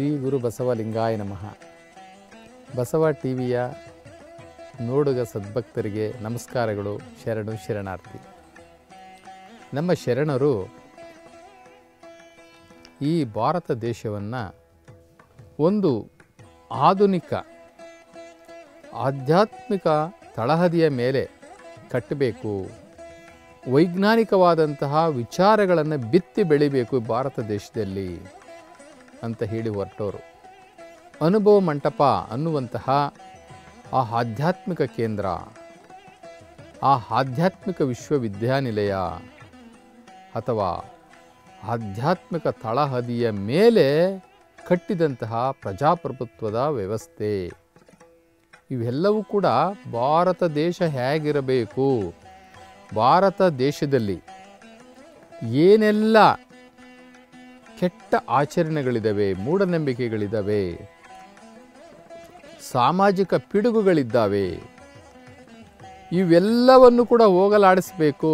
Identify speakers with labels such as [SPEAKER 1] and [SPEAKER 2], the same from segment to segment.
[SPEAKER 1] ಶ್ರೀ ಗುರು ಬಸವಲಿಂಗಾಯ ನಮಃ ಬಸವ ಟಿವಿಯ ನೋಡುಗ ಸದ್ಭಕ್ತರಿಗೆ ನಮಸ್ಕಾರಗಳು ಶರಣು ಶರಣಾರ್ಥಿ ನಮ್ಮ ಶರಣರು ಈ ಭಾರತ ದೇಶವನ್ನು ಒಂದು ಆಧುನಿಕ ಆಧ್ಯಾತ್ಮಿಕ ತಳಹದಿಯ ಮೇಲೆ ಕಟ್ಟಬೇಕು ವೈಜ್ಞಾನಿಕವಾದಂತಹ ವಿಚಾರಗಳನ್ನು ಬಿತ್ತಿ ಬೆಳಿಬೇಕು ಭಾರತ ದೇಶದಲ್ಲಿ ಅಂತ ಹೇಳಿ ಹೊರಟವರು ಅನುಭವ ಮಂಟಪ ಅನ್ನುವಂತಹ ಆ ಆಧ್ಯಾತ್ಮಿಕ ಕೇಂದ್ರ ಆ ಆಧ್ಯಾತ್ಮಿಕ ವಿಶ್ವವಿದ್ಯಾನಿಲಯ ಅಥವಾ ಆಧ್ಯಾತ್ಮಿಕ ತಳಹದಿಯ ಮೇಲೆ ಕಟ್ಟಿದಂತಹ ಪ್ರಜಾಪ್ರಭುತ್ವದ ವ್ಯವಸ್ಥೆ ಇವೆಲ್ಲವೂ ಕೂಡ ಭಾರತ ದೇಶ ಹೇಗಿರಬೇಕು ಭಾರತ ದೇಶದಲ್ಲಿ ಏನೆಲ್ಲ ಕೆಟ್ಟ ಆಚರಣೆಗಳಿದ್ದಾವೆ ಮೂಢನಂಬಿಕೆಗಳಿದ್ದಾವೆ ಸಾಮಾಜಿಕ ಪಿಡುಗುಗಳಿದ್ದಾವೆ ಇವೆಲ್ಲವನ್ನು ಕೂಡ ಹೋಗಲಾಡಿಸಬೇಕು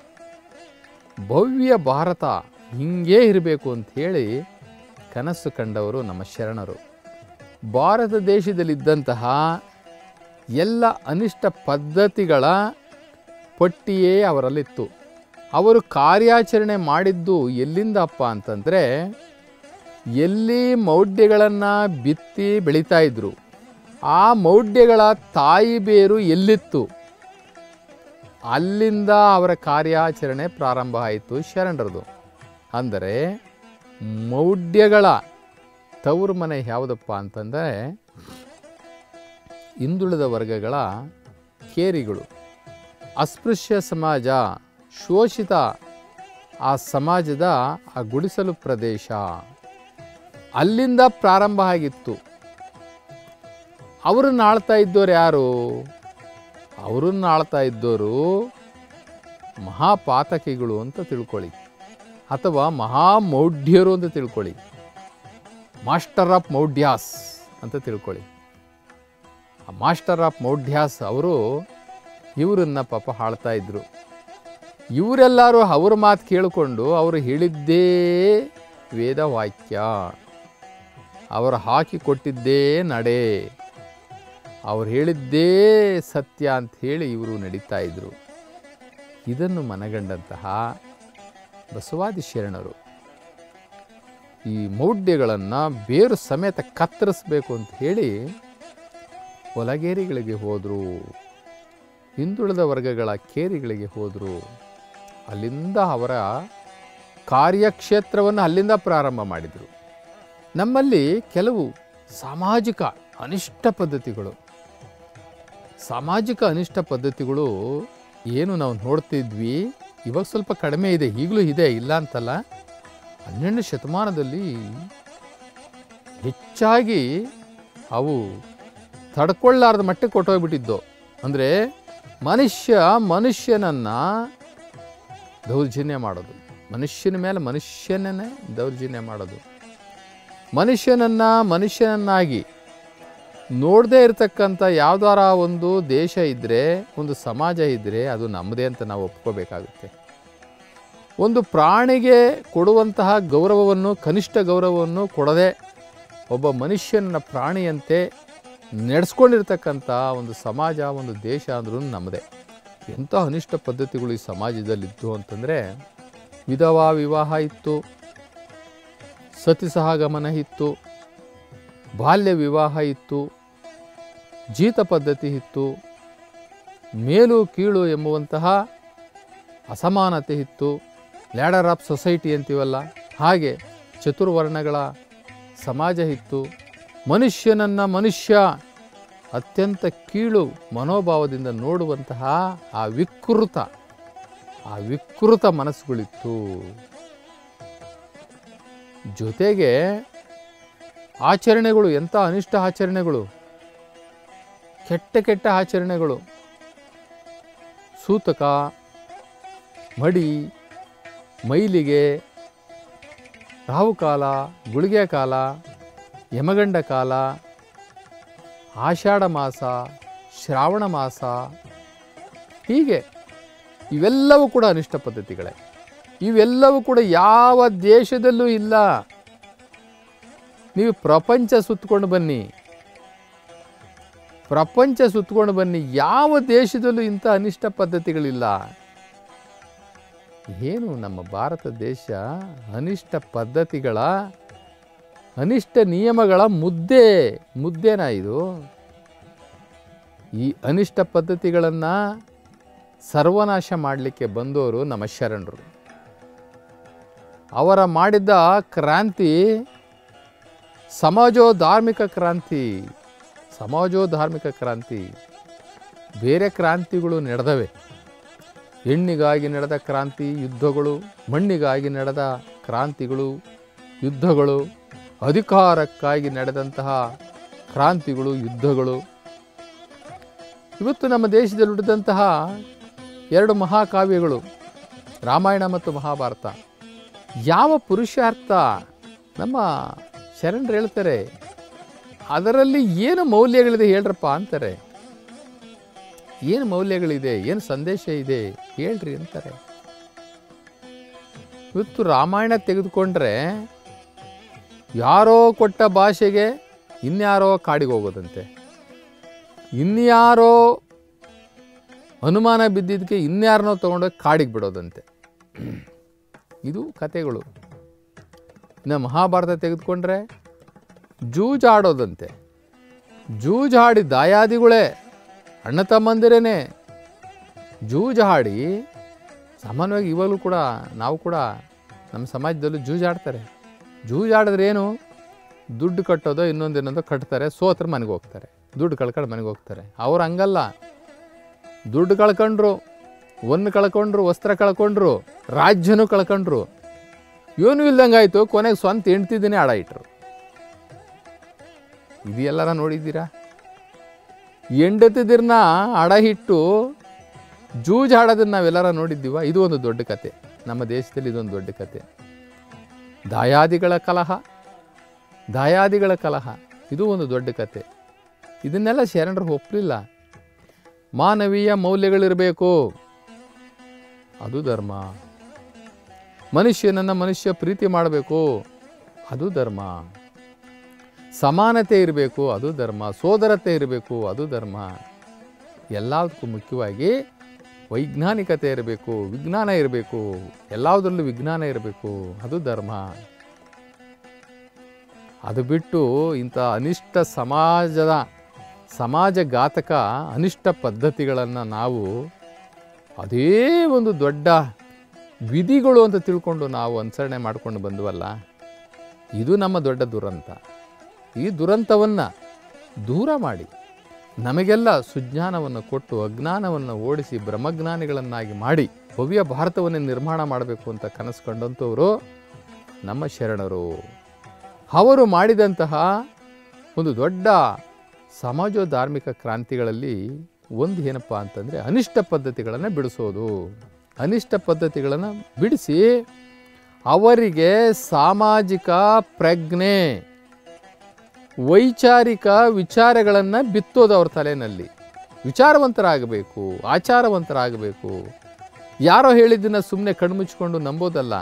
[SPEAKER 1] ಭವ್ಯ ಭಾರತ ಹಿಂಗೇ ಇರಬೇಕು ಅಂತ ಹೇಳಿ ಕನಸು ಕಂಡವರು ನಮ್ಮ ಶರಣರು ಭಾರತ ದೇಶದಲ್ಲಿದ್ದಂತಹ ಎಲ್ಲ ಅನಿಷ್ಟ ಪದ್ಧತಿಗಳ ಪಟ್ಟಿಯೇ ಅವರಲ್ಲಿತ್ತು ಅವರು ಕಾರ್ಯಾಚರಣೆ ಮಾಡಿದ್ದು ಎಲ್ಲಿಂದಪ್ಪ ಅಂತಂದರೆ ಎಲ್ಲಿ ಮೌಢ್ಯಗಳನ್ನು ಬಿತ್ತಿ ಬೆಳೀತಾ ಇದ್ರು ಆ ಮೌಢ್ಯಗಳ ತಾಯಿ ಬೇರು ಎಲ್ಲಿತ್ತು ಅಲ್ಲಿಂದ ಅವರ ಕಾರ್ಯಾಚರಣೆ ಪ್ರಾರಂಭ ಆಯಿತು ಶರಣರದು ಅಂದರೆ ಮೌಢ್ಯಗಳ ತವರು ಮನೆ ಯಾವುದಪ್ಪ ಅಂತಂದರೆ ಹಿಂದುಳಿದ ವರ್ಗಗಳ ಕೇರಿಗಳು ಅಸ್ಪೃಶ್ಯ ಸಮಾಜ ಶೋಷಿತ ಆ ಸಮಾಜದ ಆ ಗುಡಿಸಲು ಪ್ರದೇಶ ಅಲ್ಲಿಂದ ಪ್ರಾರಂಭ ಆಗಿತ್ತು ಅವರನ್ನು ಆಳ್ತಾ ಇದ್ದವ್ರು ಯಾರು ಅವರನ್ನು ಆಳ್ತಾ ಇದ್ದವರು ಮಹಾಪಾತಕಿಗಳು ಅಂತ ತಿಳ್ಕೊಳ್ಳಿ ಅಥವಾ ಮಹಾಮೌಢ್ಯರು ಅಂತ ತಿಳ್ಕೊಳ್ಳಿ ಮಾಸ್ಟರ್ ಆಫ್ ಮೌಢ್ಯಾಸ್ ಅಂತ ತಿಳ್ಕೊಳ್ಳಿ ಆ ಮಾಸ್ಟರ್ ಆಫ್ ಮೌಢ್ಯಾಸ್ ಅವರು ಇವರನ್ನ ಪಾಪ ಆಳ್ತಾ ಇದ್ರು ಇವರೆಲ್ಲರೂ ಅವ್ರ ಮಾತು ಕೇಳಿಕೊಂಡು ಅವರು ಹೇಳಿದ್ದೇ ವೇದವಾಕ್ಯ ಅವರು ಹಾಕಿ ಕೊಟ್ಟಿದ್ದೇ ನಡೆ ಅವ್ರು ಹೇಳಿದ್ದೇ ಸತ್ಯ ಅಂತ ಹೇಳಿ ಇವರು ನಡೀತಾ ಇದ್ರು ಇದನ್ನು ಮನಗಂಡಂತಹ ಬಸವಾದಿ ಶರಣರು ಈ ಮೌಢ್ಯಗಳನ್ನು ಬೇರು ಸಮೇತ ಕತ್ತರಿಸ್ಬೇಕು ಅಂತ ಹೇಳಿ ಹೊಲಗೇರಿಗಳಿಗೆ ಹೋದರು ಹಿಂದುಳಿದ ವರ್ಗಗಳ ಕೇರಿಗಳಿಗೆ ಹೋದರು ಅಲ್ಲಿಂದ ಅವರ ಕಾರ್ಯಕ್ಷೇತ್ರವನ್ನು ಅಲ್ಲಿಂದ ಪ್ರಾರಂಭ ಮಾಡಿದರು ನಮ್ಮಲ್ಲಿ ಕೆಲವು ಸಾಮಾಜಿಕ ಅನಿಷ್ಟ ಪದ್ಧತಿಗಳು ಸಾಮಾಜಿಕ ಅನಿಷ್ಟ ಪದ್ಧತಿಗಳು ಏನು ನಾವು ನೋಡ್ತಿದ್ವಿ ಇವಾಗ ಸ್ವಲ್ಪ ಕಡಿಮೆ ಇದೆ ಈಗಲೂ ಇದೆ ಇಲ್ಲ ಅಂತಲ್ಲ ಹನ್ನೆರಡನೇ ಶತಮಾನದಲ್ಲಿ ಹೆಚ್ಚಾಗಿ ಅವು ತಡ್ಕೊಳ್ಳಾರ್ದ ಮಟ್ಟಕ್ಕೆ ಕೊಟ್ಟೋಗ್ಬಿಟ್ಟಿದ್ದು ಅಂದರೆ ಮನುಷ್ಯ ಮನುಷ್ಯನನ್ನು ದೌರ್ಜನ್ಯ ಮಾಡೋದು ಮನುಷ್ಯನ ಮೇಲೆ ಮನುಷ್ಯನೇ ದೌರ್ಜನ್ಯ ಮಾಡೋದು ಮನುಷ್ಯನನ್ನು ಮನುಷ್ಯನನ್ನಾಗಿ ನೋಡದೇ ಇರತಕ್ಕಂಥ ಯಾವ್ದಾರ ಒಂದು ದೇಶ ಇದ್ದರೆ ಒಂದು ಸಮಾಜ ಇದ್ದರೆ ಅದು ನಮ್ಮದೇ ಅಂತ ನಾವು ಒಪ್ಕೋಬೇಕಾಗುತ್ತೆ ಒಂದು ಪ್ರಾಣಿಗೆ ಕೊಡುವಂತಹ ಗೌರವವನ್ನು ಕನಿಷ್ಠ ಗೌರವವನ್ನು ಕೊಡದೆ ಒಬ್ಬ ಮನುಷ್ಯನ ಪ್ರಾಣಿಯಂತೆ ನಡೆಸ್ಕೊಂಡಿರ್ತಕ್ಕಂಥ ಒಂದು ಸಮಾಜ ಒಂದು ದೇಶ ಅಂದ್ರೂ ನಮ್ಮದೇ ಎಂಥ ಅನಿಷ್ಟ ಪದ್ಧತಿಗಳು ಈ ಸಮಾಜದಲ್ಲಿತ್ತು ಅಂತಂದರೆ ವಿಧವಾ ವಿವಾಹ ಇತ್ತು ಸತಿ ಸಹಗಮನ ಇತ್ತು ಬಾಲ್ಯ ವಿವಾಹ ಇತ್ತು ಜೀತ ಪದ್ಧತಿ ಇತ್ತು ಮೇಲು ಕೀಳು ಎಂಬುವಂತಹ ಅಸಮಾನತೆ ಇತ್ತು ಲ್ಯಾಡರ್ ಆಫ್ ಸೊಸೈಟಿ ಅಂತೀವಲ್ಲ ಹಾಗೆ ಚತುರ್ವರ್ಣಗಳ ಸಮಾಜ ಇತ್ತು ಮನುಷ್ಯನನ್ನು ಮನುಷ್ಯ ಅತ್ಯಂತ ಕೀಳು ಮನೋಭಾವದಿಂದ ನೋಡುವಂತಹ ಆ ವಿಕೃತ ಆ ವಿಕೃತ ಮನಸ್ಸುಗಳಿತ್ತು ಜೊತೆಗೆ ಆಚರಣೆಗಳು ಎಂಥ ಅನಿಷ್ಟ ಆಚರಣೆಗಳು ಕೆಟ್ಟ ಕೆಟ್ಟ ಆಚರಣೆಗಳು ಸೂತಕ ಮಡಿ ಮೈಲಿಗೆ ರಾಹುಕಾಲ ಗುಳಿಗೆ ಕಾಲ ಯಮಗಂಡ ಕಾಲ ಆಷಾಢ ಮಾಸ ಶ್ರಾವಣ ಮಾಸ ಹೀಗೆ ಇವೆಲ್ಲವೂ ಕೂಡ ಅನಿಷ್ಟ ಪದ್ಧತಿಗಳೇ ಇವೆಲ್ಲವೂ ಕೂಡ ಯಾವ ದೇಶದಲ್ಲೂ ಇಲ್ಲ ನೀವು ಪ್ರಪಂಚ ಸುತ್ತಕೊಂಡು ಬನ್ನಿ ಪ್ರಪಂಚ ಸುತ್ತಕೊಂಡು ಬನ್ನಿ ಯಾವ ದೇಶದಲ್ಲೂ ಇಂಥ ಅನಿಷ್ಟ ಪದ್ಧತಿಗಳಿಲ್ಲ ಏನು ನಮ್ಮ ಭಾರತ ದೇಶ ಅನಿಷ್ಟ ಪದ್ಧತಿಗಳ ಅನಿಷ್ಟ ನಿಯಮಗಳ ಮುದ್ದೆ ಮುದ್ದೆನಾ ಇದು ಈ ಅನಿಷ್ಟ ಪದ್ಧತಿಗಳನ್ನು ಸರ್ವನಾಶ ಮಾಡಲಿಕ್ಕೆ ಬಂದವರು ನಮ್ಮ ಶರಣರು ಅವರ ಮಾಡಿದ ಕ್ರಾಂತಿ ಸಮಾಜೋ ಧಾರ್ಮಿಕ ಕ್ರಾಂತಿ ಸಮಾಜೋ ಧಾರ್ಮಿಕ ಕ್ರಾಂತಿ ಬೇರೆ ಕ್ರಾಂತಿಗಳು ನಡೆದವೆ ಹೆಣ್ಣಿಗಾಗಿ ನಡೆದ ಕ್ರಾಂತಿ ಯುದ್ಧಗಳು ಮಣ್ಣಿಗಾಗಿ ನಡೆದ ಕ್ರಾಂತಿಗಳು ಯುದ್ಧಗಳು ಅಧಿಕಾರಕ್ಕಾಗಿ ನಡೆದಂತಹ ಕ್ರಾಂತಿಗಳು ಯುದ್ಧಗಳು ಇವತ್ತು ನಮ್ಮ ದೇಶದಲ್ಲಿ ಹುಟ್ಟಿದಂತಹ ಎರಡು ಮಹಾಕಾವ್ಯಗಳು ರಾಮಾಯಣ ಮತ್ತು ಮಹಾಭಾರತ ಯಾವ ಪುರುಷಾರ್ಥ ನಮ್ಮ ಶರಣರು ಹೇಳ್ತಾರೆ ಅದರಲ್ಲಿ ಏನು ಮೌಲ್ಯಗಳಿದೆ ಹೇಳ್ರಪ್ಪ ಅಂತಾರೆ ಏನು ಮೌಲ್ಯಗಳಿದೆ ಏನು ಸಂದೇಶ ಇದೆ ಹೇಳ್ರಿ ಅಂತಾರೆ ಇವತ್ತು ರಾಮಾಯಣ ತೆಗೆದುಕೊಂಡ್ರೆ ಯಾರೋ ಕೊಟ್ಟ ಭಾಷೆಗೆ ಇನ್ಯಾರೋ ಕಾಡಿಗೆ ಹೋಗೋದಂತೆ ಇನ್ಯಾರೋ ಅನುಮಾನ ಬಿದ್ದಿದ್ದಕ್ಕೆ ಇನ್ಯಾರನೋ ತೊಗೊಂಡೋಗಿ ಕಾಡಿಗೆ ಬಿಡೋದಂತೆ ಇದು ಕತೆಗಳು ಇನ್ನು ಮಹಾಭಾರತ ತೆಗೆದುಕೊಂಡ್ರೆ ಜೂಜಾಡೋದಂತೆ ಜೂಜಾಡಿ ದಾಯಾದಿಗಳೇ ಅಣ್ಣ ತಮ್ಮಂದಿರೇನೆ ಜೂಜಾಡಿ ಸಾಮಾನ್ಯವಾಗಿ ಇವಾಗಲೂ ಕೂಡ ನಾವು ಕೂಡ ನಮ್ಮ ಸಮಾಜದಲ್ಲೂ ಜೂಜಾಡ್ತಾರೆ ಜೂಜಾಡಿದ್ರೆ ಏನು ದುಡ್ಡು ಕಟ್ಟೋದೋ ಇನ್ನೊಂದು ಇನ್ನೊಂದೋ ಕಟ್ತಾರೆ ಸೋತ್ರ ಮನೆಗೆ ಹೋಗ್ತಾರೆ ದುಡ್ಡು ಕಳ್ಕೊಂಡು ಮನೆಗೆ ಹೋಗ್ತಾರೆ ಅವ್ರು ಹಂಗಲ್ಲ ದುಡ್ಡು ಕಳ್ಕೊಂಡ್ರು ಒಂದು ಕಳ್ಕೊಂಡ್ರು ವಸ್ತ್ರ ಕಳ್ಕೊಂಡ್ರು ರಾಜ್ಯನೂ ಕಳ್ಕೊಂಡ್ರು ಇವನು ಇಲ್ದಂಗಾಯ್ತು ಕೊನೆಗೆ ಸ್ವಂತ ಹೆಂಡ್ತಿದ್ದೀನಿ ಆಡ ಇಟ್ರು ಇದು ಎಲ್ಲಾರ ನೋಡಿದ್ದೀರಾ ಹೆಂಡತಿದಿರ್ನ ಅಡ ಇಟ್ಟು ಜೂಜ್ ಆಡೋದನ್ನ ನಾವೆಲ್ಲರ ನೋಡಿದ್ದೀವ ಇದು ಒಂದು ದೊಡ್ಡ ಕತೆ ನಮ್ಮ ದೇಶದಲ್ಲಿ ಇದೊಂದು ದೊಡ್ಡ ಕತೆ ದಾಯಾದಿಗಳ ಕಲಹ ದಾಯಾದಿಗಳ ಕಲಹ ಇದು ಒಂದು ದೊಡ್ಡ ಕತೆ ಇದನ್ನೆಲ್ಲ ಶರಣರು ಒಪ್ಪಲಿಲ್ಲ ಮಾನವೀಯ ಮೌಲ್ಯಗಳಿರಬೇಕು ಅದು ಧರ್ಮ ಮನುಷ್ಯನನ್ನು ಮನುಷ್ಯ ಪ್ರೀತಿ ಮಾಡಬೇಕು ಅದು ಧರ್ಮ ಸಮಾನತೆ ಇರಬೇಕು ಅದು ಧರ್ಮ ಸೋದರತೆ ಇರಬೇಕು ಅದು ಧರ್ಮ ಎಲ್ಲದಕ್ಕೂ ಮುಖ್ಯವಾಗಿ ವೈಜ್ಞಾನಿಕತೆ ಇರಬೇಕು ವಿಜ್ಞಾನ ಇರಬೇಕು ಎಲ್ಲದರಲ್ಲೂ ವಿಜ್ಞಾನ ಇರಬೇಕು ಅದು ಧರ್ಮ ಅದು ಬಿಟ್ಟು ಇಂಥ ಅನಿಷ್ಟ ಸಮಾಜದ ಸಮಾಜಘಾತಕ ಅನಿಷ್ಟ ಪದ್ಧತಿಗಳನ್ನು ನಾವು ಅದೇ ಒಂದು ದೊಡ್ಡ ವಿಧಿಗಳು ಅಂತ ತಿಳ್ಕೊಂಡು ನಾವು ಅನುಸರಣೆ ಮಾಡ್ಕೊಂಡು ಬಂದ್ವಲ್ಲ ಇದು ನಮ್ಮ ದೊಡ್ಡ ದುರಂತ ಈ ದುರಂತವನ್ನು ದೂರ ಮಾಡಿ ನಮಗೆಲ್ಲ ಸುಜ್ಞಾನವನ್ನು ಕೊಟ್ಟು ಅಜ್ಞಾನವನ್ನು ಓಡಿಸಿ ಬ್ರಹ್ಮಜ್ಞಾನಿಗಳನ್ನಾಗಿ ಮಾಡಿ ಭವ್ಯ ಭಾರತವನ್ನೇ ನಿರ್ಮಾಣ ಮಾಡಬೇಕು ಅಂತ ಕನಸು ಕಂಡಂಥವರು ನಮ್ಮ ಶರಣರು ಅವರು ಮಾಡಿದಂತಹ ಒಂದು ದೊಡ್ಡ ಸಮಾಜ ಧಾರ್ಮಿಕ ಕ್ರಾಂತಿಗಳಲ್ಲಿ ಒಂದು ಏನಪ್ಪ ಅಂತಂದರೆ ಅನಿಷ್ಟ ಪದ್ಧತಿಗಳನ್ನು ಬಿಡಿಸೋದು ಅನಿಷ್ಟ ಪದ್ಧತಿಗಳನ್ನು ಬಿಡಿಸಿ ಅವರಿಗೆ ಸಾಮಾಜಿಕ ಪ್ರಜ್ಞೆ ವೈಚಾರಿಕ ವಿಚಾರಗಳನ್ನು ಬಿತ್ತೋದು ಅವ್ರ ತಲೆಯಲ್ಲಿ ವಿಚಾರವಂತರಾಗಬೇಕು ಆಚಾರವಂತರಾಗಬೇಕು ಯಾರೋ ಹೇಳಿದ್ದನ್ನು ಸುಮ್ಮನೆ ಕಣ್ಮುಚ್ಕೊಂಡು ನಂಬೋದಲ್ಲ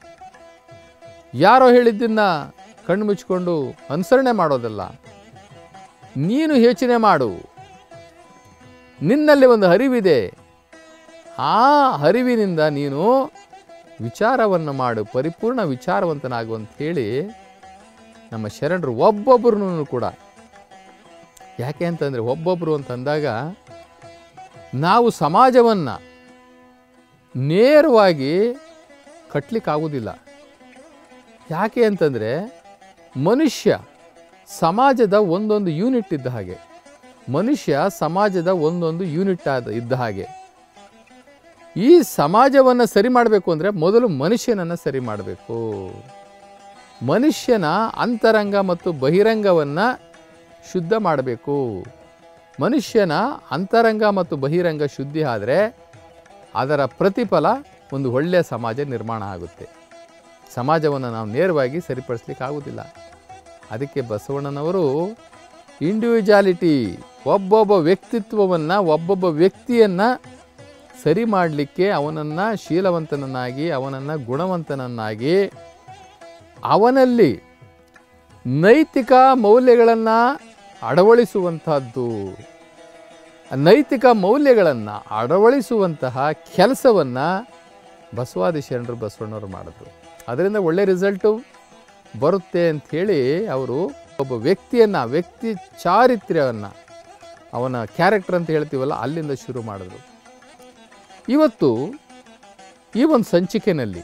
[SPEAKER 1] ಯಾರೋ ಹೇಳಿದ್ದನ್ನ ಕಣ್ಮುಚ್ಕೊಂಡು ಅನುಸರಣೆ ಮಾಡೋದಲ್ಲ ನೀನು ಯೋಚನೆ ಮಾಡು ನಿನ್ನಲ್ಲಿ ಒಂದು ಹರಿವಿದೆ ಆ ಹರಿವಿನಿಂದ ನೀನು ವಿಚಾರವನ್ನು ಮಾಡು ಪರಿಪೂರ್ಣ ವಿಚಾರವಂತನಾಗು ಅಂತ ಹೇಳಿ ನಮ್ಮ ಶರಣರು ಒಬ್ಬೊಬ್ಬರನ್ನು ಕೂಡ ಯಾಕೆ ಅಂತಂದರೆ ಒಬ್ಬೊಬ್ಬರು ಅಂತಂದಾಗ ನಾವು ಸಮಾಜವನ್ನು ನೇರವಾಗಿ ಕಟ್ಟಲಿಕ್ಕಾಗೋದಿಲ್ಲ ಯಾಕೆ ಅಂತಂದರೆ ಮನುಷ್ಯ ಸಮಾಜದ ಒಂದೊಂದು ಯೂನಿಟ್ ಇದ್ದ ಹಾಗೆ ಮನುಷ್ಯ ಸಮಾಜದ ಒಂದೊಂದು ಯೂನಿಟ್ ಆದ ಇದ್ದ ಹಾಗೆ ಈ ಸಮಾಜವನ್ನು ಸರಿ ಮಾಡಬೇಕು ಅಂದರೆ ಮೊದಲು ಮನುಷ್ಯನನ್ನು ಸರಿ ಮಾಡಬೇಕು ಮನುಷ್ಯನ ಅಂತರಂಗ ಮತ್ತು ಬಹಿರಂಗವನ್ನು ಶುದ್ಧ ಮಾಡಬೇಕು ಮನುಷ್ಯನ ಅಂತರಂಗ ಮತ್ತು ಬಹಿರಂಗ ಶುದ್ಧಿ ಆದರೆ ಅದರ ಪ್ರತಿಫಲ ಒಂದು ಒಳ್ಳೆಯ ಸಮಾಜ ನಿರ್ಮಾಣ ಆಗುತ್ತೆ ಸಮಾಜವನ್ನು ನಾವು ನೇರವಾಗಿ ಸರಿಪಡಿಸ್ಲಿಕ್ಕೆ ಆಗೋದಿಲ್ಲ ಅದಕ್ಕೆ ಬಸವಣ್ಣನವರು ಇಂಡಿವಿಜುವಾಲಿಟಿ ಒಬ್ಬೊಬ್ಬ ವ್ಯಕ್ತಿತ್ವವನ್ನು ಒಬ್ಬೊಬ್ಬ ವ್ಯಕ್ತಿಯನ್ನು ಸರಿ ಮಾಡಲಿಕ್ಕೆ ಅವನನ್ನು ಶೀಲವಂತನನ್ನಾಗಿ ಅವನನ್ನು ಗುಣವಂತನನ್ನಾಗಿ ಅವನಲ್ಲಿ ನೈತಿಕ ಮೌಲ್ಯಗಳನ್ನು ಅಳವಡಿಸುವಂತಹದ್ದು ನೈತಿಕ ಮೌಲ್ಯಗಳನ್ನು ಅಳವಡಿಸುವಂತಹ ಕೆಲಸವನ್ನು ಬಸವಾದಿ ಶರಣರು ಬಸವಣ್ಣವರು ಮಾಡಿದ್ರು ಅದರಿಂದ ಒಳ್ಳೆ ರಿಸಲ್ಟು ಬರುತ್ತೆ ಅಂಥೇಳಿ ಅವರು ಒಬ್ಬ ವ್ಯಕ್ತಿಯನ್ನು ವ್ಯಕ್ತಿ ಚಾರಿತ್ರ್ಯವನ್ನು ಅವನ ಕ್ಯಾರೆಕ್ಟರ್ ಅಂತ ಹೇಳ್ತೀವಲ್ಲ ಅಲ್ಲಿಂದ ಶುರು ಮಾಡಿದ್ರು ಇವತ್ತು ಈ ಒಂದು ಸಂಚಿಕೆಯಲ್ಲಿ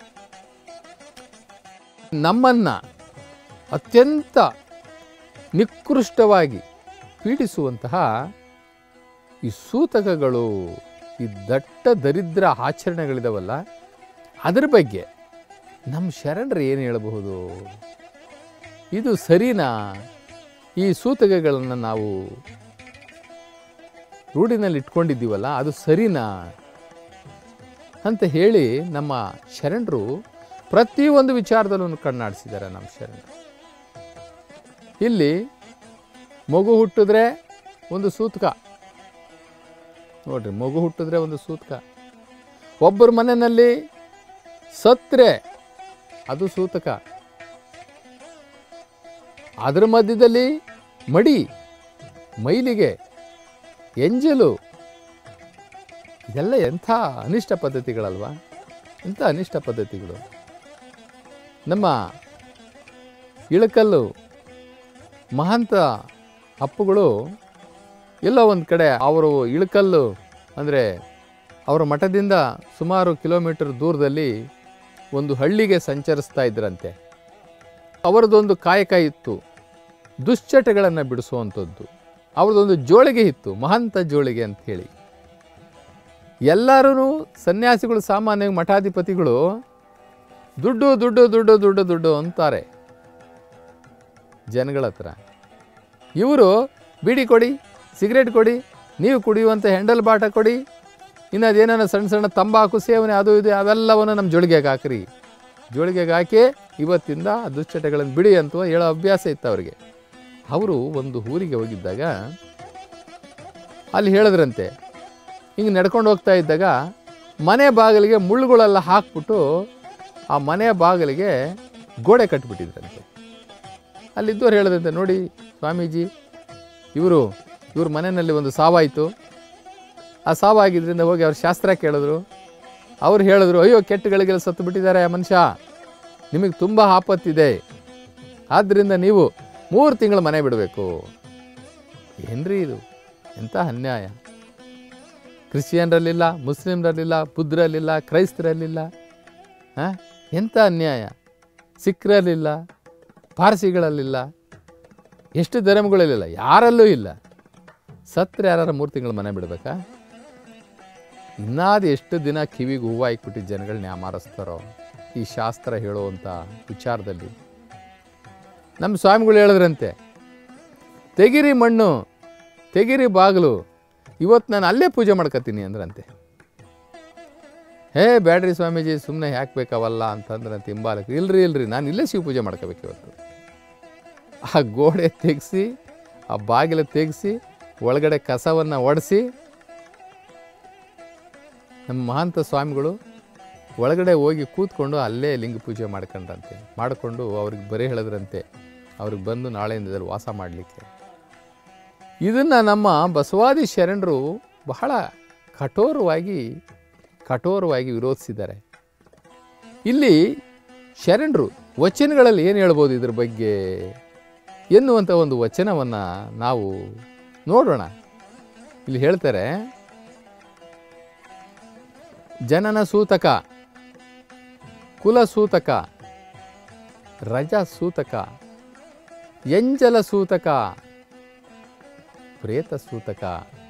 [SPEAKER 1] ನಮ್ಮನ್ನು ಅತ್ಯಂತ ನಿಕೃಷ್ಟವಾಗಿ ಪೀಡಿಸುವಂತಹ ಈ ಸೂತಕಗಳು ಈ ದಟ್ಟ ದರಿದ್ರ ಆಚರಣೆಗಳಿದಾವಲ್ಲ ಅದ್ರ ಬಗ್ಗೆ ನಮ್ಮ ಶರಣರು ಏನು ಹೇಳಬಹುದು ಇದು ಸರಿನಾ ಈ ಸೂತಕಗಳನ್ನು ನಾವು ರೂಢಿನಲ್ಲಿ ಇಟ್ಕೊಂಡಿದ್ದೀವಲ್ಲ ಅದು ಸರಿನಾ ಅಂತ ಹೇಳಿ ನಮ್ಮ ಶರಣರು ಪ್ರತಿಯೊಂದು ವಿಚಾರದಲ್ಲೂ ಕಣ್ಣಾಡಿಸಿದ್ದಾರೆ ನಮ್ಮ ಶರಣರು ಇಲ್ಲಿ ಮಗು ಹುಟ್ಟಿದ್ರೆ ಒಂದು ಸೂತಕ ನೋಡ್ರಿ ಮಗು ಹುಟ್ಟಿದ್ರೆ ಒಂದು ಸೂತಕ ಒಬ್ಬರ ಮನೆಯಲ್ಲಿ ಸತ್ರೆ ಅದು ಸೂತಕ ಅದರ ಮಧ್ಯದಲ್ಲಿ ಮಡಿ ಮೈಲಿಗೆ ಎಂಜಲು ಇದೆಲ್ಲ ಎಂಥ ಅನಿಷ್ಟ ಪದ್ಧತಿಗಳಲ್ವಾ ಎಂಥ ಅನಿಷ್ಟ ಪದ್ಧತಿಗಳು ನಮ್ಮ ಇಳಕಲ್ಲು ಮಹಾಂತ ಅಪ್ಪುಗಳು ಎಲ್ಲೋ ಒಂದು ಕಡೆ ಅವರು ಇಳಕಲ್ಲು ಅಂದರೆ ಅವರ ಮಠದಿಂದ ಸುಮಾರು ಕಿಲೋಮೀಟರ್ ದೂರದಲ್ಲಿ ಒಂದು ಹಳ್ಳಿಗೆ ಸಂಚರಿಸ್ತಾ ಇದ್ರಂತೆ ಅವರದೊಂದು ಕಾಯಕ ಇತ್ತು ದುಶ್ಚಟಗಳನ್ನು ಬಿಡಿಸುವಂಥದ್ದು ಅವ್ರದ್ದೊಂದು ಜೋಳಿಗೆ ಇತ್ತು ಮಹಾಂತ ಜೋಳಿಗೆ ಅಂತ ಹೇಳಿ ಎಲ್ಲರೂ ಸನ್ಯಾಸಿಗಳು ಸಾಮಾನ್ಯವಾಗಿ ಮಠಾಧಿಪತಿಗಳು ದುಡ್ಡು ದುಡ್ಡು ದುಡ್ಡು ದುಡ್ಡು ದುಡ್ಡು ಅಂತಾರೆ ಜನಗಳ ಹತ್ರ ಇವರು ಬೀಡಿ ಕೊಡಿ ಸಿಗರೇಟ್ ಕೊಡಿ ನೀವು ಕುಡಿಯುವಂಥ ಹೆಂಡಲ್ ಬಾಟ ಕೊಡಿ ಇನ್ನು ಅದೇನೋ ಸಣ್ಣ ಸಣ್ಣ ತಂಬಾಕು ಸೇವನೆ ಅದು ಇದು ಅವೆಲ್ಲವನ್ನು ನಮ್ಮ ಜೋಳಿಗೆಗೆ ಹಾಕ್ರಿ ಜೋಳಿಗೆಗೆ ಹಾಕಿ ಇವತ್ತಿಂದ ಆ ದುಶ್ಚಟಗಳನ್ನು ಬಿಡಿ ಅಂತ ಹೇಳೋ ಅಭ್ಯಾಸ ಇತ್ತು ಅವರಿಗೆ ಅವರು ಒಂದು ಊರಿಗೆ ಹೋಗಿದ್ದಾಗ ಅಲ್ಲಿ ಹೇಳಿದ್ರಂತೆ ಹಿಂಗೆ ನಡ್ಕೊಂಡು ಹೋಗ್ತಾ ಇದ್ದಾಗ ಮನೆ ಬಾಗಿಲಿಗೆ ಮುಳ್ಳುಗಳೆಲ್ಲ ಹಾಕ್ಬಿಟ್ಟು ಆ ಮನೆಯ ಬಾಗಿಲಿಗೆ ಗೋಡೆ ಕಟ್ಟಿಬಿಟ್ಟಿದ್ರಂತೆ ಅಲ್ಲಿದ್ದವ್ರು ಹೇಳಿದಂತೆ ನೋಡಿ ಸ್ವಾಮೀಜಿ ಇವರು ಇವ್ರ ಮನೆಯಲ್ಲಿ ಒಂದು ಸಾವಾಯಿತು ಆ ಸಾವಾಗಿದ್ರಿಂದ ಹೋಗಿ ಅವ್ರ ಶಾಸ್ತ್ರ ಕೇಳಿದ್ರು ಅವ್ರು ಹೇಳಿದ್ರು ಅಯ್ಯೋ ಕೆಟ್ಟಗಳಿಗೆಲ್ಲ ಸತ್ತು ಬಿಟ್ಟಿದ್ದಾರೆ ಆ ಮನುಷ್ಯ ನಿಮಗೆ ತುಂಬ ಆಪತ್ತಿದೆ ಆದ್ದರಿಂದ ನೀವು ಮೂರು ತಿಂಗಳು ಮನೆ ಬಿಡಬೇಕು ಏನ್ರಿ ಇದು ಎಂಥ ಅನ್ಯಾಯ ಕ್ರಿಶ್ಚಿಯನ್ರಲ್ಲಿಲ್ಲ ಮುಸ್ಲಿಮ್ರಲ್ಲಿಲ್ಲ ಬುದ್ಧರಲ್ಲಿಲ್ಲ ಕ್ರೈಸ್ತರಲ್ಲಿಲ್ಲ ಹಾಂ ಎಂಥ ಅನ್ಯಾಯ ಸಿಖ್ರಲ್ಲಿಲ್ಲ ಪಾರ್ಸಿಗಳಲ್ಲಿಲ್ಲ ಎಷ್ಟು ಧರ್ಮಗಳಲ್ಲಿಲ್ಲ ಯಾರಲ್ಲೂ ಇಲ್ಲ ಸತ್ರ ಯಾರು ಮೂರು ತಿಂಗಳು ಮನೆ ಬಿಡಬೇಕಾ ಇನ್ನಾದ ಎಷ್ಟು ದಿನ ಕಿವಿಗೆ ಹೂವು ಹಾಕ್ಬಿಟ್ಟು ಜನಗಳನ್ನ ಯಾಮಾರಿಸ್ತಾರೋ ಈ ಶಾಸ್ತ್ರ ಹೇಳುವಂಥ ವಿಚಾರದಲ್ಲಿ ನಮ್ಮ ಸ್ವಾಮಿಗಳು ಹೇಳಿದ್ರಂತೆ ತೆಗಿರಿ ಮಣ್ಣು ತೆಗಿರಿ ಬಾಗಿಲು ಇವತ್ತು ನಾನು ಅಲ್ಲೇ ಪೂಜೆ ಮಾಡ್ಕೊತೀನಿ ಅಂದ್ರಂತೆ ಹೇ ಬ್ಯಾಡ್ರಿ ಸ್ವಾಮೀಜಿ ಸುಮ್ಮನೆ ಯಾಕೆ ಬೇಕಾವಲ್ಲ ಅಂತಂದ್ರಂತೆ ಹಿಂಬಾಲಕ್ಕೆ ಇಲ್ರಿ ಇಲ್ರಿ ನಾನು ಇಲ್ಲೇ ಶಿವ ಪೂಜೆ ಮಾಡ್ಕೋಬೇಕು ಇವತ್ತು ಆ ಗೋಡೆ ತೆಗೆಸಿ ಆ ಬಾಗಿಲು ತೆಗೆಸಿ ಒಳಗಡೆ ಕಸವನ್ನು ಒಡಿಸಿ ನಮ್ಮ ಮಹಾಂತ ಸ್ವಾಮಿಗಳು ಒಳಗಡೆ ಹೋಗಿ ಕೂತ್ಕೊಂಡು ಅಲ್ಲೇ ಲಿಂಗ ಪೂಜೆ ಮಾಡ್ಕೊಂಡ್ರಂತೆ ಮಾಡಿಕೊಂಡು ಅವ್ರಿಗೆ ಬರೀ ಹೇಳಿದ್ರಂತೆ ಅವ್ರಿಗೆ ಬಂದು ನಾಳೆಯಿಂದ ಇದ್ರಲ್ಲಿ ವಾಸ ಮಾಡಲಿಕ್ಕೆ ಇದನ್ನು ನಮ್ಮ ಬಸವಾದಿ ಶರಣರು ಬಹಳ ಕಠೋರವಾಗಿ ಕಠೋರವಾಗಿ ವಿರೋಧಿಸಿದ್ದಾರೆ ಇಲ್ಲಿ ಶರಣರು ವಚನಗಳಲ್ಲಿ ಏನು ಹೇಳ್ಬೋದು ಇದ್ರ ಬಗ್ಗೆ ಎನ್ನುವಂಥ ಒಂದು ವಚನವನ್ನು ನಾವು ನೋಡೋಣ ಇಲ್ಲಿ ಹೇಳ್ತಾರೆ ಜನನ ಸೂತಕ ಕುಲ ಸೂತಕ ರಜ ಸೂತಕ ಎಂಜಲ ಸೂತಕ ಪ್ರೇತ ಸೂತಕ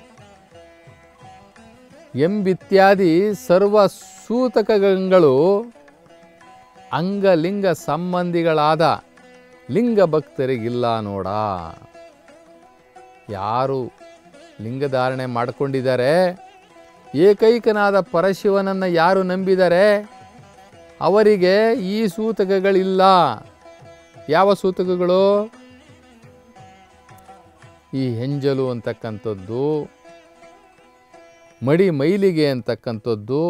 [SPEAKER 1] ಎಂಬಿತ್ಯಾದಿ ಸರ್ವ ಸೂತಕಗಳು ಅಂಗಲಿಂಗ ಸಂಬಂಧಿಗಳಾದ ಲಿಂಗ ಭಕ್ತರಿಗಿಲ್ಲ ನೋಡ ಯಾರು ಲಿಂಗಧಾರಣೆ ಮಾಡಿಕೊಂಡಿದ್ದಾರೆ ಏಕೈಕನಾದ ಪರಶಿವನನ್ನು ಯಾರು ನಂಬಿದರೆ ಅವರಿಗೆ ಈ ಸೂತಕಗಳಿಲ್ಲ ಯಾವ ಸೂತಕಗಳು ಈ ಹೆಂಜಲು ಅಂತಕ್ಕಂಥದ್ದು ಮಡಿ ಮೈಲಿಗೆ ಅಂತಕ್ಕಂಥದ್ದು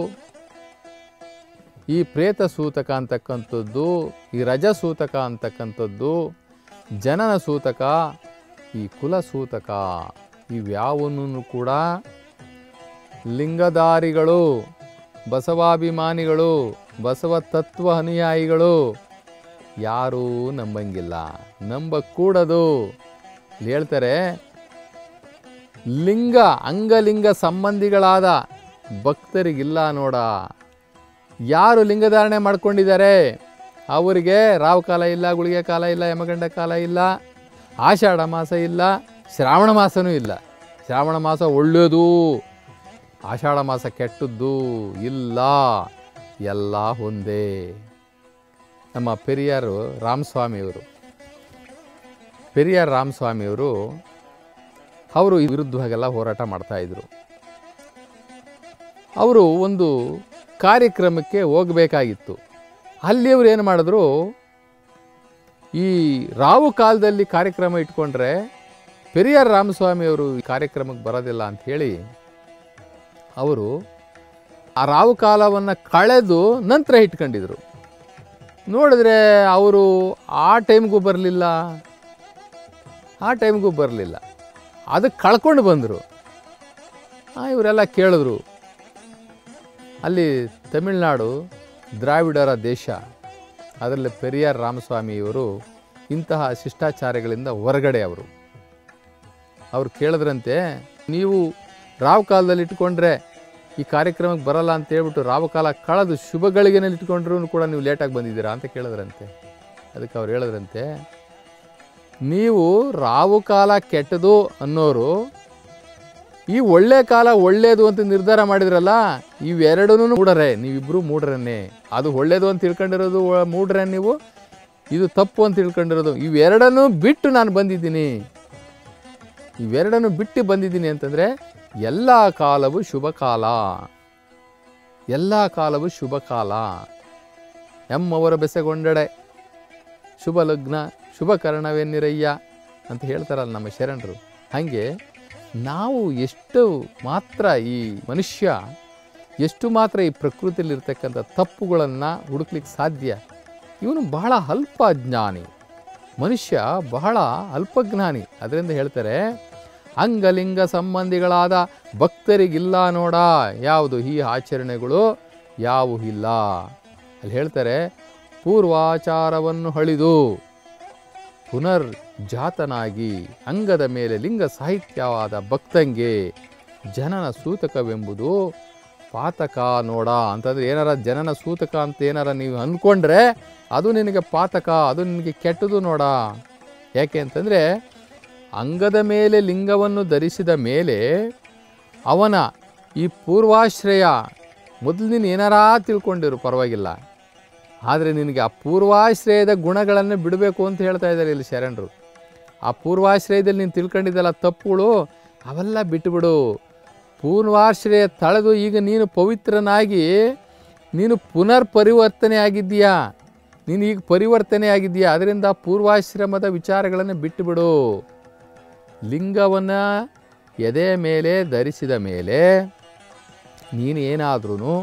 [SPEAKER 1] ಈ ಪ್ರೇತ ಸೂತಕ ಅಂತಕ್ಕಂಥದ್ದು ಈ ರಜ ಸೂತಕ ಅಂತಕ್ಕಂಥದ್ದು ಜನನ ಸೂತಕ ಈ ಕುಲ ಸೂತಕ ಇವ್ಯಾವನ್ನೂ ಕೂಡ ಲಿಂಗಧಾರಿಗಳು ಬಸವಾಭಿಮಾನಿಗಳು ಬಸವ ತತ್ವ ಅನುಯಾಯಿಗಳು ಯಾರೂ ನಂಬಂಗಿಲ್ಲ ನಂಬಕೂಡದು ಇಲ್ಲಿ ಹೇಳ್ತಾರೆ ಲಿಂಗ ಅಂಗಲಿಂಗ ಸಂಬಂಧಿಗಳಾದ ಭಕ್ತರಿಗಿಲ್ಲ ನೋಡ ಯಾರು ಲಿಂಗಧಾರಣೆ ಮಾಡ್ಕೊಂಡಿದ್ದಾರೆ ಅವರಿಗೆ ರಾವ್ ಕಾಲ ಇಲ್ಲ ಗುಳಿಗೆ ಕಾಲ ಇಲ್ಲ ಯಮಗಂಡ ಕಾಲ ಇಲ್ಲ ಆಷಾಢ ಮಾಸ ಇಲ್ಲ ಶ್ರಾವಣ ಮಾಸನೂ ಇಲ್ಲ ಶ್ರಾವಣ ಮಾಸ ಒಳ್ಳೆಯದು ಆಷಾಢ ಮಾಸ ಕೆಟ್ಟದ್ದು ಇಲ್ಲ ಎಲ್ಲ ಒಂದೇ ನಮ್ಮ ಪೆರಿಯಾರು ರಾಮಸ್ವಾಮಿಯವರು ಪೆರಿಯಾರ್ ರಾಮಸ್ವಾಮಿಯವರು ಅವರು ಈ ವಿರುದ್ಧವಾಗೆಲ್ಲ ಹೋರಾಟ ಮಾಡ್ತಾಯಿದ್ರು ಅವರು ಒಂದು ಕಾರ್ಯಕ್ರಮಕ್ಕೆ ಹೋಗಬೇಕಾಗಿತ್ತು ಅಲ್ಲಿ ಅವ್ರು ಏನು ಮಾಡಿದ್ರು ಈ ರಾವು ಕಾಲದಲ್ಲಿ ಕಾರ್ಯಕ್ರಮ ಇಟ್ಕೊಂಡ್ರೆ ಪೆರಿಯಾರ್ ರಾಮಸ್ವಾಮಿಯವರು ಈ ಕಾರ್ಯಕ್ರಮಕ್ಕೆ ಬರೋದಿಲ್ಲ ಅಂತ ಹೇಳಿ ಅವರು ಆ ರಾವು ಕಾಲವನ್ನು ಕಳೆದು ನಂತರ ಇಟ್ಕೊಂಡಿದ್ರು ನೋಡಿದ್ರೆ ಅವರು ಆ ಟೈಮ್ಗೂ ಬರಲಿಲ್ಲ ಆ ಟೈಮ್ಗೂ ಬರಲಿಲ್ಲ ಅದಕ್ಕೆ ಕಳ್ಕೊಂಡು ಬಂದರು ಇವರೆಲ್ಲ ಕೇಳಿದ್ರು ಅಲ್ಲಿ ತಮಿಳುನಾಡು ದ್ರಾವಿಡರ ದೇಶ ಅದರಲ್ಲಿ ಪೆರಿಯಾರ್ ರಾಮಸ್ವಾಮಿಯವರು ಇಂತಹ ಶಿಷ್ಟಾಚಾರಗಳಿಂದ ಹೊರಗಡೆ ಅವರು ಅವ್ರು ಕೇಳಿದ್ರಂತೆ ನೀವು ರಾವ್ ಕಾಲದಲ್ಲಿ ಇಟ್ಕೊಂಡ್ರೆ ಈ ಕಾರ್ಯಕ್ರಮಕ್ಕೆ ಬರಲ್ಲ ಅಂತ ಹೇಳ್ಬಿಟ್ಟು ರಾವು ಕಾಲ ಕಳೆದು ಶುಭ ಗಳಿಗೆನಲ್ಲಿ ಇಟ್ಕೊಂಡ್ರೂ ಕೂಡ ನೀವು ಲೇಟಾಗಿ ಬಂದಿದ್ದೀರಾ ಅಂತ ಕೇಳಿದ್ರಂತೆ ಅದಕ್ಕೆ ಅವ್ರು ಹೇಳಿದ್ರಂತೆ ನೀವು ರಾವು ಕಾಲ ಕೆಟ್ಟದು ಅನ್ನೋರು ಈ ಒಳ್ಳೆ ಕಾಲ ಒಳ್ಳೇದು ಅಂತ ನಿರ್ಧಾರ ಮಾಡಿದ್ರಲ್ಲ ಇವೆರಡೂ ಮೂಡರೆ ನೀವಿಬ್ಬರು ಮೂಡ್ರನ್ನೇ ಅದು ಒಳ್ಳೇದು ಅಂತ ತಿಳ್ಕೊಂಡಿರೋದು ಒ- ಮೂಡ್ರೆ ನೀವು ಇದು ತಪ್ಪು ಅಂತ ತಿಳ್ಕೊಂಡಿರೋದು ಇವೆರಡನ್ನೂ ಬಿಟ್ಟು ನಾನು ಬಂದಿದ್ದೀನಿ ಇವೆರಡನ್ನು ಬಿಟ್ಟು ಬಂದಿದ್ದೀನಿ ಅಂತಂದರೆ ಎಲ್ಲ ಕಾಲವು ಶುಭ ಕಾಲ ಎಲ್ಲ ಕಾಲವು ಶುಭ ಕಾಲ ಎಮ್ಮವರ ಬೆಸೆಗೊಂಡಡೆ ಶುಭ ಲಗ್ನ ಶುಭ ಕರ್ಣವೆನ್ನಿರಯ್ಯ ಅಂತ ಹೇಳ್ತಾರಲ್ಲ ನಮ್ಮ ಶರಣರು ಹಾಗೆ ನಾವು ಎಷ್ಟು ಮಾತ್ರ ಈ ಮನುಷ್ಯ ಎಷ್ಟು ಮಾತ್ರ ಈ ಪ್ರಕೃತಿಯಲ್ಲಿರ್ತಕ್ಕಂಥ ತಪ್ಪುಗಳನ್ನು ಹುಡುಕ್ಲಿಕ್ಕೆ ಸಾಧ್ಯ ಇವನು ಬಹಳ ಅಲ್ಪ ಜ್ಞಾನಿ ಮನುಷ್ಯ ಬಹಳ ಅಲ್ಪಜ್ಞಾನಿ ಅದರಿಂದ ಹೇಳ್ತಾರೆ ಅಂಗಲಿಂಗ ಸಂಬಂಧಿಗಳಾದ ಭಕ್ತರಿಗಿಲ್ಲ ನೋಡ ಯಾವುದು ಈ ಆಚರಣೆಗಳು ಯಾವು ಇಲ್ಲ ಅಲ್ಲಿ ಹೇಳ್ತಾರೆ ಪೂರ್ವಾಚಾರವನ್ನು ಹಳಿದು ಪುನರ್ ಜಾತನಾಗಿ ಅಂಗದ ಮೇಲೆ ಲಿಂಗ ಸಾಹಿತ್ಯವಾದ ಭಕ್ತಂಗೆ ಜನನ ಸೂತಕವೆಂಬುದು ಪಾತಕ ನೋಡ ಅಂತಂದ್ರೆ ಏನಾರ ಜನನ ಸೂತಕ ಅಂತ ಏನಾರ ನೀವು ಅಂದ್ಕೊಂಡ್ರೆ ಅದು ನಿನಗೆ ಪಾತಕ ಅದು ನಿನಗೆ ಕೆಟ್ಟದು ನೋಡ ಯಾಕೆ ಅಂತಂದರೆ ಅಂಗದ ಮೇಲೆ ಲಿಂಗವನ್ನು ಧರಿಸಿದ ಮೇಲೆ ಅವನ ಈ ಪೂರ್ವಾಶ್ರಯ ಮೊದಲು ನೀನು ಏನಾರ ತಿಳ್ಕೊಂಡಿರು ಪರವಾಗಿಲ್ಲ ಆದರೆ ನಿನಗೆ ಆ ಪೂರ್ವಾಶ್ರಯದ ಗುಣಗಳನ್ನು ಬಿಡಬೇಕು ಅಂತ ಹೇಳ್ತಾ ಇದ್ದಾರೆ ಇಲ್ಲಿ ಶರಣರು ಆ ಪೂರ್ವಾಶ್ರಯದಲ್ಲಿ ನೀನು ತಿಳ್ಕೊಂಡಿದ್ದಲ್ಲ ತಪ್ಪುಗಳು ಅವೆಲ್ಲ ಬಿಟ್ಟುಬಿಡು ಪೂರ್ವಾಶ್ರಯ ತಳೆದು ಈಗ ನೀನು ಪವಿತ್ರನಾಗಿ ನೀನು ಪುನರ್ ಪರಿವರ್ತನೆ ಆಗಿದ್ದೀಯಾ ನೀನು ಈಗ ಪರಿವರ್ತನೆ ಆಗಿದ್ದೀಯಾ ಅದರಿಂದ ಪೂರ್ವಾಶ್ರಮದ ವಿಚಾರಗಳನ್ನು ಬಿಟ್ಟುಬಿಡು ಲಿಂಗವನ್ನು ಎದೆ ಮೇಲೆ ಧರಿಸಿದ ಮೇಲೆ ನೀನು ಏನಾದ್ರೂ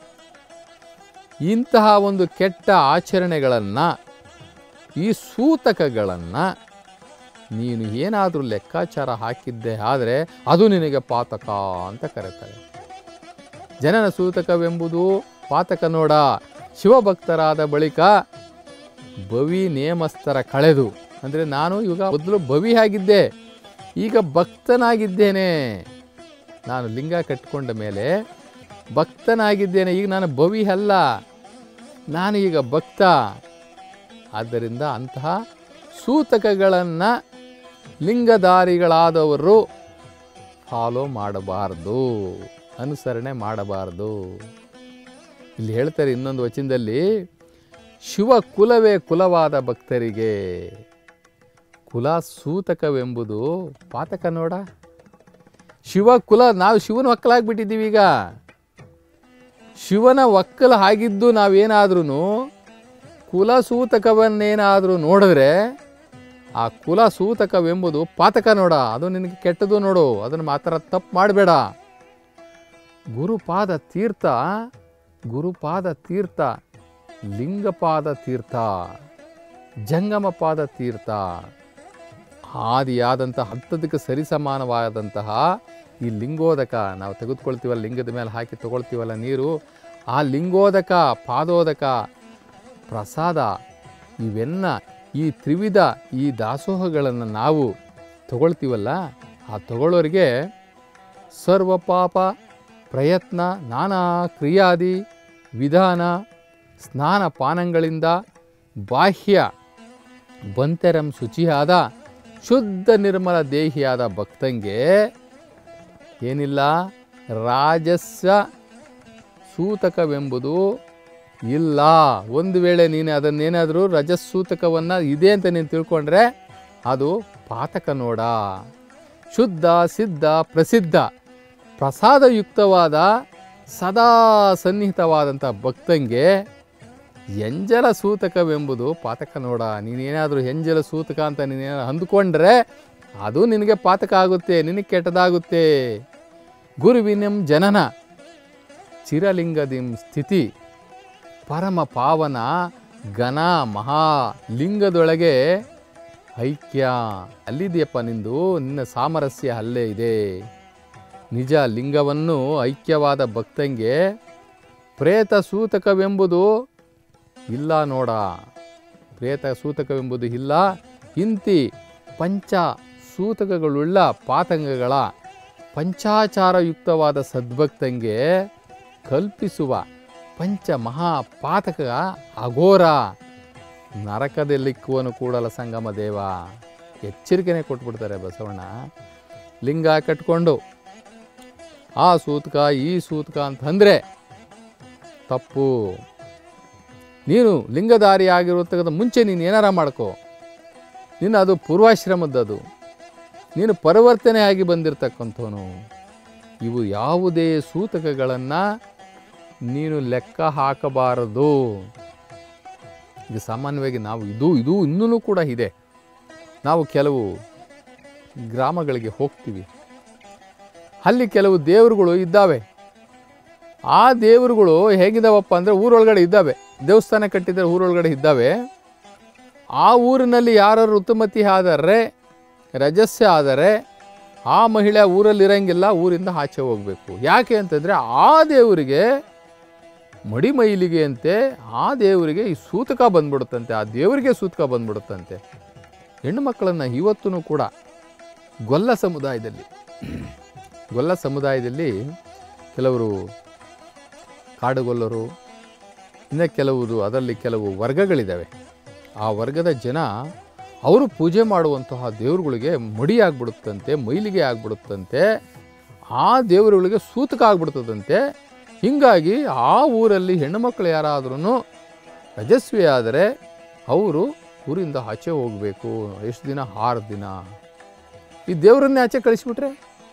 [SPEAKER 1] ಇಂತಹ ಒಂದು ಕೆಟ್ಟ ಆಚರಣೆಗಳನ್ನು ಈ ಸೂತಕಗಳನ್ನು ನೀನು ಏನಾದರೂ ಲೆಕ್ಕಾಚಾರ ಹಾಕಿದ್ದೆ ಆದರೆ ಅದು ನಿನಗೆ ಪಾತಕ ಅಂತ ಕರೀತಾರೆ ಜನನ ಸೂತಕವೆಂಬುದು ಪಾತಕ ನೋಡ ಶಿವಭಕ್ತರಾದ ಬಳಿಕ ಭವಿ ನೇಮಸ್ಥರ ಕಳೆದು ಅಂದರೆ ನಾನು ಇವಾಗ ಮೊದಲು ಭವಿ ಆಗಿದ್ದೆ ಈಗ ಭಕ್ತನಾಗಿದ್ದೇನೆ ನಾನು ಲಿಂಗ ಕಟ್ಕೊಂಡ ಮೇಲೆ ಭಕ್ತನಾಗಿದ್ದೇನೆ ಈಗ ನಾನು ಭವಿ ಅಲ್ಲ ನಾನು ಈಗ ಭಕ್ತ ಆದ್ದರಿಂದ ಅಂತಹ ಸೂತಕಗಳನ್ನು ಲಿಂಗಧಾರಿಗಳಾದವರು ಫಾಲೋ ಮಾಡಬಾರ್ದು ಅನುಸರಣೆ ಮಾಡಬಾರ್ದು ಇಲ್ಲಿ ಹೇಳ್ತಾರೆ ಇನ್ನೊಂದು ವಚನದಲ್ಲಿ ಶಿವ ಕುಲವೇ ಕುಲವಾದ ಭಕ್ತರಿಗೆ ಕುಲ ಸೂತಕವೆಂಬುದು ಪಾತಕ ನೋಡ ಶಿವ ಕುಲ ನಾವು ಶಿವನ ಒಕ್ಕಲಾಗ್ಬಿಟ್ಟಿದ್ದೀವಿ ಈಗ ಶಿವನ ಒಕ್ಕಲು ಆಗಿದ್ದು ನಾವೇನಾದ್ರೂ ಕುಲ ಸೂತಕವನ್ನೇನಾದರೂ ನೋಡಿದ್ರೆ ಆ ಕುಲ ಸೂತಕವೆಂಬುದು ಪಾತಕ ನೋಡ ಅದು ನಿನಗೆ ಕೆಟ್ಟದು ನೋಡು ಅದನ್ನು ಮಾತ್ರ ತಪ್ಪು ಮಾಡಬೇಡ ಗುರುಪಾದ ತೀರ್ಥ ಗುರುಪಾದ ತೀರ್ಥ ಲಿಂಗಪಾದ ತೀರ್ಥ ಜಂಗಮ ಪಾದ ತೀರ್ಥ ಆದಿಯಾದಂತಹ ಹತ್ತದಕ್ಕೆ ಸರಿಸಮಾನವಾದಂತಹ ಈ ಲಿಂಗೋದಕ ನಾವು ತೆಗೆದುಕೊಳ್ತೀವಲ್ಲ ಲಿಂಗದ ಮೇಲೆ ಹಾಕಿ ತಗೊಳ್ತೀವಲ್ಲ ನೀರು ಆ ಲಿಂಗೋದಕ ಪಾದೋದಕ ಪ್ರಸಾದ ಇವೆನ್ನ ಈ ತ್ರಿವಿಧ ಈ ದಾಸೋಹಗಳನ್ನು ನಾವು ತಗೊಳ್ತೀವಲ್ಲ ಆ ತಗೊಳ್ಳೋರಿಗೆ ಸರ್ವ ಪಾಪ ಪ್ರಯತ್ನ ನಾನಾ ಕ್ರಿಯಾದಿ ವಿಧಾನ ಸ್ನಾನ ಪಾನಗಳಿಂದ ಬಾಹ್ಯ ಬಂತೆರಂ ಶುಚಿಯಾದ ಶುದ್ಧ ನಿರ್ಮಲ ದೇಹಿಯಾದ ಭಕ್ತಂಗೆ ಏನಿಲ್ಲ ರಾಜಸ್ವ ಸೂತಕವೆಂಬುದು ಇಲ್ಲ ಒಂದು ವೇಳೆ ನೀನು ಅದನ್ನೇನಾದರೂ ರಜಸ್ಸೂತಕವನ್ನು ಇದೆ ಅಂತ ನೀನು ತಿಳ್ಕೊಂಡ್ರೆ ಅದು ಪಾತಕ ನೋಡ ಶುದ್ಧ ಸಿದ್ಧ ಪ್ರಸಿದ್ಧ ಪ್ರಸಾದಯುಕ್ತವಾದ ಸದಾ ಸನ್ನಿಹಿತವಾದಂಥ ಭಕ್ತಂಗೆ ಎಂಜಲ ಸೂತಕವೆಂಬುದು ಪಾತಕ ನೋಡ ನೀನೇನಾದರೂ ಎಂಜಲ ಸೂತಕ ಅಂತ ನೀನೇನಾದ್ರು ಅಂದುಕೊಂಡ್ರೆ ಅದು ನಿನಗೆ ಪಾತಕ ಆಗುತ್ತೆ ನಿನಗೆ ಕೆಟ್ಟದಾಗುತ್ತೆ ಗುರುವಿನಂ ಜನನ ಚಿರಲಿಂಗದಿಂ ಸ್ಥಿತಿ ಪರಮ ಪಾವನ ಘನ ಮಹಾ ಲಿಂಗದೊಳಗೆ ಐಕ್ಯ ಅಲ್ಲಿದೆಯಪ್ಪ ನಿಂದು ನಿನ್ನ ಸಾಮರಸ್ಯ ಅಲ್ಲೇ ಇದೆ ನಿಜ ಲಿಂಗವನ್ನು ಐಕ್ಯವಾದ ಭಕ್ತಂಗೆ ಪ್ರೇತ ಸೂತಕವೆಂಬುದು ಇಲ್ಲ ನೋಡ ಪ್ರೇತ ಸೂತಕವೆಂಬುದು ಇಲ್ಲ ಇಂತಿ ಪಂಚ ಸೂತಕಗಳುಳ್ಳ ಪಾತಂಗಗಳ ಪಂಚಾಚಾರಯುಕ್ತವಾದ ಸದ್ಭಕ್ತಂಗೆ ಕಲ್ಪಿಸುವ ಪಂಚ ಮಹಾಪಾತಕ ಅಘೋರ ನರಕದಲ್ಲಿಕ್ಕುವನು ಕೂಡಲ ಸಂಗಮ ದೇವ ಎಚ್ಚರಿಕೆನೆ ಕೊಟ್ಬಿಡ್ತಾರೆ ಬಸವಣ್ಣ ಲಿಂಗ ಕಟ್ಕೊಂಡು ಆ ಸೂತಕ ಈ ಸೂತಕ ಅಂತಂದರೆ ತಪ್ಪು ನೀನು ಲಿಂಗಧಾರಿ ಆಗಿರೋತಕ್ಕಂಥ ಮುಂಚೆ ನೀನು ಏನಾರ ಮಾಡ್ಕೋ ನೀನು ಅದು ಪೂರ್ವಾಶ್ರಮದ್ದದು ನೀನು ಪರಿವರ್ತನೆ ಆಗಿ ಬಂದಿರತಕ್ಕಂಥವನು ಇವು ಯಾವುದೇ ಸೂತಕಗಳನ್ನು ನೀನು ಲೆಕ್ಕ ಹಾಕಬಾರದು ಈಗ ಸಾಮಾನ್ಯವಾಗಿ ನಾವು ಇದು ಇದು ಇನ್ನೂ ಕೂಡ ಇದೆ ನಾವು ಕೆಲವು ಗ್ರಾಮಗಳಿಗೆ ಹೋಗ್ತೀವಿ ಅಲ್ಲಿ ಕೆಲವು ದೇವರುಗಳು ಇದ್ದಾವೆ ಆ ದೇವರುಗಳು ಹೇಗಿದ್ದಾವಪ್ಪ ಅಂದರೆ ಊರೊಳಗಡೆ ಇದ್ದಾವೆ ದೇವಸ್ಥಾನ ಕಟ್ಟಿದರೆ ಊರೊಳಗಡೆ ಇದ್ದಾವೆ ಆ ಊರಿನಲ್ಲಿ ಯಾರು ಋತುಮತಿ ಆದರೆ ರಜಸ್ಯ ಆದರೆ ಆ ಮಹಿಳೆ ಊರಲ್ಲಿ ಇರಂಗಿಲ್ಲ ಊರಿಂದ ಆಚೆ ಹೋಗಬೇಕು ಯಾಕೆ ಅಂತಂದರೆ ಆ ದೇವರಿಗೆ ಮಡಿ ಮೈಲಿಗೆ ಅಂತೆ ಆ ದೇವರಿಗೆ ಈ ಸೂತಕ ಬಂದ್ಬಿಡುತ್ತಂತೆ ಆ ದೇವರಿಗೆ ಸೂತಕ ಬಂದ್ಬಿಡುತ್ತಂತೆ ಹೆಣ್ಣು ಮಕ್ಕಳನ್ನು ಇವತ್ತೂ ಕೂಡ ಗೊಲ್ಲ ಸಮುದಾಯದಲ್ಲಿ ಗೊಲ್ಲ ಸಮುದಾಯದಲ್ಲಿ ಕೆಲವರು ಕಾಡುಗೊಲ್ಲರು ಇನ್ನು ಕೆಲವರು ಅದರಲ್ಲಿ ಕೆಲವು ವರ್ಗಗಳಿದ್ದಾವೆ ಆ ವರ್ಗದ ಜನ ಅವರು ಪೂಜೆ ಮಾಡುವಂತಹ ದೇವರುಗಳಿಗೆ ಮಡಿ ಆಗ್ಬಿಡುತ್ತಂತೆ ಮೈಲಿಗೆ ಆಗ್ಬಿಡುತ್ತಂತೆ ಆ ದೇವರುಗಳಿಗೆ ಸೂತಕ ಆಗ್ಬಿಡ್ತದಂತೆ ಹೀಗಾಗಿ ಆ ಊರಲ್ಲಿ ಹೆಣ್ಣುಮಕ್ಕಳು ಯಾರಾದ್ರೂ ರಜಸ್ವಿ ಆದರೆ ಅವರು ಊರಿಂದ ಆಚೆ ಹೋಗಬೇಕು ಎಷ್ಟು ದಿನ ಆರು ದಿನ ಈ ದೇವರನ್ನೇ ಆಚೆ ಕಳಿಸ್ಬಿಟ್ರೆ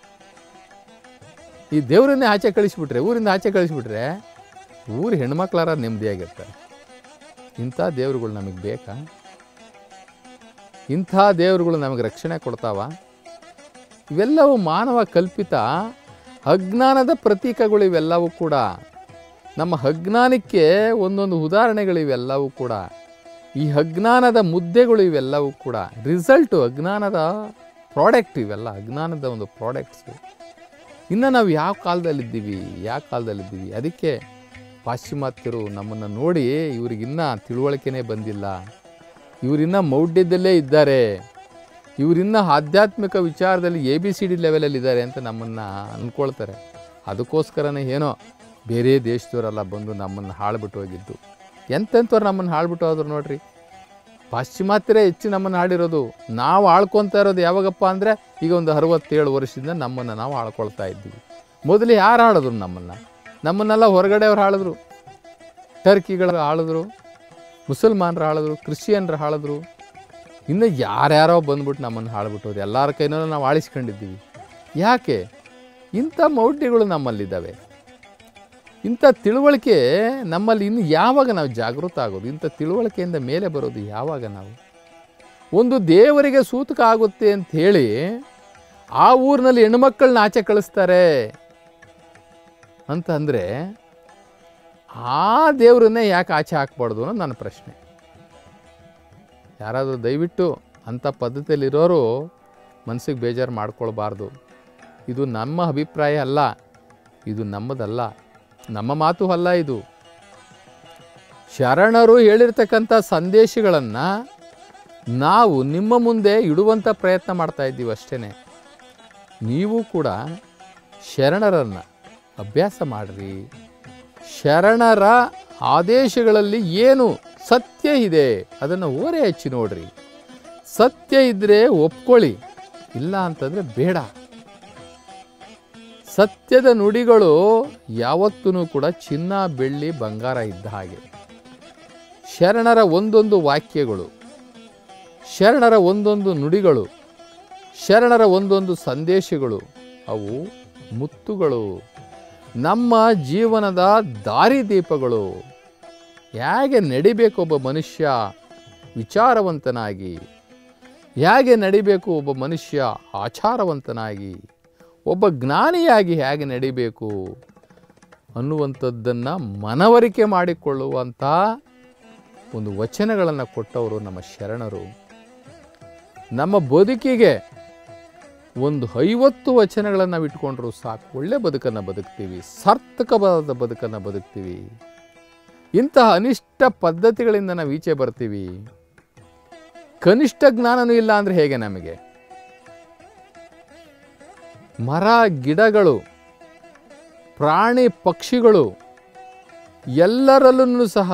[SPEAKER 1] ಈ ದೇವರನ್ನೇ ಆಚೆ ಕಳಿಸ್ಬಿಟ್ರೆ ಊರಿಂದ ಆಚೆ ಕಳಿಸ್ಬಿಟ್ರೆ ಊರು ಹೆಣ್ಮಕ್ಳಾರ ನೆಮ್ಮದಿಯಾಗಿರ್ತಾರೆ ಇಂಥ ದೇವರುಗಳು ನಮಗೆ ಬೇಕಾ ಇಂಥ ದೇವರುಗಳು ನಮಗೆ ರಕ್ಷಣೆ ಕೊಡ್ತಾವ ಇವೆಲ್ಲವೂ ಮಾನವ ಕಲ್ಪಿತ ಅಜ್ಞಾನದ ಪ್ರತೀಕಗಳು ಇವೆಲ್ಲವೂ ಕೂಡ ನಮ್ಮ ಅಜ್ಞಾನಕ್ಕೆ ಒಂದೊಂದು ಉದಾಹರಣೆಗಳು ಇವೆಲ್ಲವೂ ಕೂಡ ಈ ಅಜ್ಞಾನದ ಮುದ್ದೆಗಳು ಇವೆಲ್ಲವೂ ಕೂಡ ರಿಸಲ್ಟು ಅಜ್ಞಾನದ ಪ್ರಾಡಕ್ಟ್ ಇವೆಲ್ಲ ಅಜ್ಞಾನದ ಒಂದು ಪ್ರಾಡಕ್ಟ್ಸು ಇನ್ನು ನಾವು ಯಾವ ಕಾಲದಲ್ಲಿದ್ದೀವಿ ಯಾವ ಕಾಲದಲ್ಲಿದ್ದೀವಿ ಅದಕ್ಕೆ ಪಾಶ್ಚಿಮಾತ್ಯರು ನಮ್ಮನ್ನು ನೋಡಿ ಇವ್ರಿಗಿನ್ನ ತಿಳುವಳಿಕೆನೇ ಬಂದಿಲ್ಲ ಇವರಿನ್ನ ಮೌಢ್ಯದಲ್ಲೇ ಇದ್ದಾರೆ ಇವರಿನ್ನ ಆಧ್ಯಾತ್ಮಿಕ ವಿಚಾರದಲ್ಲಿ ಎ ಬಿ ಸಿ ಡಿ ಲೆವೆಲಲ್ಲಿ ಇದ್ದಾರೆ ಅಂತ ನಮ್ಮನ್ನು ಅಂದ್ಕೊಳ್ತಾರೆ ಅದಕ್ಕೋಸ್ಕರನೇ ಏನೋ ಬೇರೆ ದೇಶದವರೆಲ್ಲ ಬಂದು ನಮ್ಮನ್ನು ಹಾಳ್ಬಿಟ್ಟು ಹೋಗಿದ್ದು ಎಂತೆಂಥವ್ರು ನಮ್ಮನ್ನು ಹಾಳ್ಬಿಟ್ಟು ಹೋದ್ರು ನೋಡ್ರಿ ಪಾಶ್ಚಿಮಾತ್ಯರೇ ಹೆಚ್ಚು ನಮ್ಮನ್ನು ಆಡಿರೋದು ನಾವು ಆಳ್ಕೊತಾ ಇರೋದು ಯಾವಾಗಪ್ಪ ಅಂದರೆ ಈಗ ಒಂದು ಅರವತ್ತೇಳು ವರ್ಷದಿಂದ ನಮ್ಮನ್ನು ನಾವು ಆಳ್ಕೊಳ್ತಾ ಇದ್ದೀವಿ ಮೊದಲು ಯಾರು ಆಳಿದ್ರು ನಮ್ಮನ್ನು ನಮ್ಮನ್ನೆಲ್ಲ ಹೊರಗಡೆಯವ್ರು ಆಳಿದ್ರು ಟರ್ಕಿಗಳು ಆಳಿದ್ರು ಮುಸಲ್ಮಾನರು ಆಳಿದ್ರು ಕ್ರಿಶ್ಚಿಯನ್ರು ಆಳಿದ್ರು ಇನ್ನು ಯಾರ್ಯಾರೋ ಬಂದ್ಬಿಟ್ಟು ನಮ್ಮನ್ನು ಹಾಳ್ಬಿಟ್ಟೋದು ಎಲ್ಲರ ಕೈನಲ್ಲೂ ನಾವು ಆಳಿಸ್ಕೊಂಡಿದ್ದೀವಿ ಯಾಕೆ ಇಂಥ ಮೌಢ್ಯಗಳು ನಮ್ಮಲ್ಲಿದ್ದಾವೆ ಇಂಥ ತಿಳುವಳಿಕೆ ನಮ್ಮಲ್ಲಿ ಇನ್ನು ಯಾವಾಗ ನಾವು ಜಾಗೃತ ಆಗೋದು ಇಂಥ ತಿಳುವಳಿಕೆಯಿಂದ ಮೇಲೆ ಬರೋದು ಯಾವಾಗ ನಾವು ಒಂದು ದೇವರಿಗೆ ಸೂತಕ ಆಗುತ್ತೆ ಅಂತ ಹೇಳಿ ಆ ಊರಿನಲ್ಲಿ ಹೆಣ್ಮಕ್ಕಳನ್ನ ಆಚೆ ಕಳಿಸ್ತಾರೆ ಅಂತ ಅಂದರೆ ಆ ದೇವರನ್ನೇ ಯಾಕೆ ಆಚೆ ಹಾಕ್ಬಾರ್ದು ಅನ್ನೋದು ನನ್ನ ಪ್ರಶ್ನೆ ಯಾರಾದರೂ ದಯವಿಟ್ಟು ಅಂಥ ಪದ್ಧತಿಯಲ್ಲಿರೋರು ಮನಸ್ಸಿಗೆ ಬೇಜಾರು ಮಾಡ್ಕೊಳ್ಬಾರ್ದು ಇದು ನಮ್ಮ ಅಭಿಪ್ರಾಯ ಅಲ್ಲ ಇದು ನಮ್ಮದಲ್ಲ ನಮ್ಮ ಮಾತು ಅಲ್ಲ ಇದು ಶರಣರು ಹೇಳಿರ್ತಕ್ಕಂಥ ಸಂದೇಶಗಳನ್ನು ನಾವು ನಿಮ್ಮ ಮುಂದೆ ಇಡುವಂಥ ಪ್ರಯತ್ನ ಮಾಡ್ತಾ ಇದ್ದೀವಿ ಅಷ್ಟೇ ನೀವು ಕೂಡ ಶರಣರನ್ನು ಅಭ್ಯಾಸ ಮಾಡಿರಿ ಶರಣರ ಆದೇಶಗಳಲ್ಲಿ ಏನು ಸತ್ಯ ಇದೆ ಅದನ್ನು ಓರೆ ಹಚ್ಚಿ ನೋಡ್ರಿ ಸತ್ಯ ಇದ್ದರೆ ಒಪ್ಕೊಳ್ಳಿ ಇಲ್ಲ ಅಂತಂದರೆ ಬೇಡ ಸತ್ಯದ ನುಡಿಗಳು ಯಾವತ್ತೂ ಕೂಡ ಚಿನ್ನ ಬೆಳ್ಳಿ ಬಂಗಾರ ಇದ್ದ ಹಾಗೆ ಶರಣರ ಒಂದೊಂದು ವಾಕ್ಯಗಳು ಶರಣರ ಒಂದೊಂದು ನುಡಿಗಳು ಶರಣರ ಒಂದೊಂದು ಸಂದೇಶಗಳು ಅವು ಮುತ್ತುಗಳು ನಮ್ಮ ಜೀವನದ ದಾರಿದೀಪಗಳು ಹೇಗೆ ನಡಿಬೇಕು ಒಬ್ಬ ಮನುಷ್ಯ ವಿಚಾರವಂತನಾಗಿ ಹೇಗೆ ನಡಿಬೇಕು ಒಬ್ಬ ಮನುಷ್ಯ ಆಚಾರವಂತನಾಗಿ ಒಬ್ಬ ಜ್ಞಾನಿಯಾಗಿ ಹೇಗೆ ನಡಿಬೇಕು ಅನ್ನುವಂಥದ್ದನ್ನು ಮನವರಿಕೆ ಮಾಡಿಕೊಳ್ಳುವಂಥ ಒಂದು ವಚನಗಳನ್ನು ಕೊಟ್ಟವರು ನಮ್ಮ ಶರಣರು ನಮ್ಮ ಬದುಕಿಗೆ ಒಂದು ಐವತ್ತು ವಚನಗಳನ್ನು ನಾವು ಇಟ್ಕೊಂಡ್ರು ಸಾಕು ಒಳ್ಳೆ ಬದುಕನ್ನು ಬದುಕ್ತೀವಿ ಸಾರ್ಥಕವಾದ ಬದುಕನ್ನು ಬದುಕ್ತೀವಿ ಇಂತಹ ಅನಿಷ್ಟ ಪದ್ಧತಿಗಳಿಂದ ನಾವು ಈಚೆ ಬರ್ತೀವಿ ಕನಿಷ್ಠ ಜ್ಞಾನನೂ ಇಲ್ಲ ಅಂದರೆ ಹೇಗೆ ನಮಗೆ ಮರ ಗಿಡಗಳು ಪ್ರಾಣಿ ಪಕ್ಷಿಗಳು ಎಲ್ಲರಲ್ಲೂ ಸಹ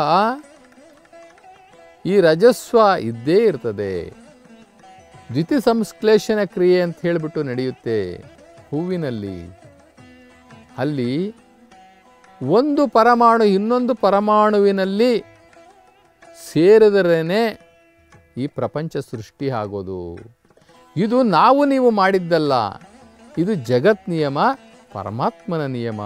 [SPEAKER 1] ಈ ರಜಸ್ವ ಇದ್ದೇ ಇರ್ತದೆ ದ್ವಿತಿ ಸಂಶ್ಲೇಷಣ ಕ್ರಿಯೆ ಅಂತ ಹೇಳಿಬಿಟ್ಟು ನಡೆಯುತ್ತೆ ಹೂವಿನಲ್ಲಿ ಅಲ್ಲಿ ಒಂದು ಪರಮಾಣು ಇನ್ನೊಂದು ಪರಮಾಣುವಿನಲ್ಲಿ ಸೇರಿದರೇನೆ ಈ ಪ್ರಪಂಚ ಸೃಷ್ಟಿ ಆಗೋದು ಇದು ನಾವು ನೀವು ಮಾಡಿದ್ದಲ್ಲ ಇದು ಜಗತ್ ನಿಯಮ ಪರಮಾತ್ಮನ ನಿಯಮ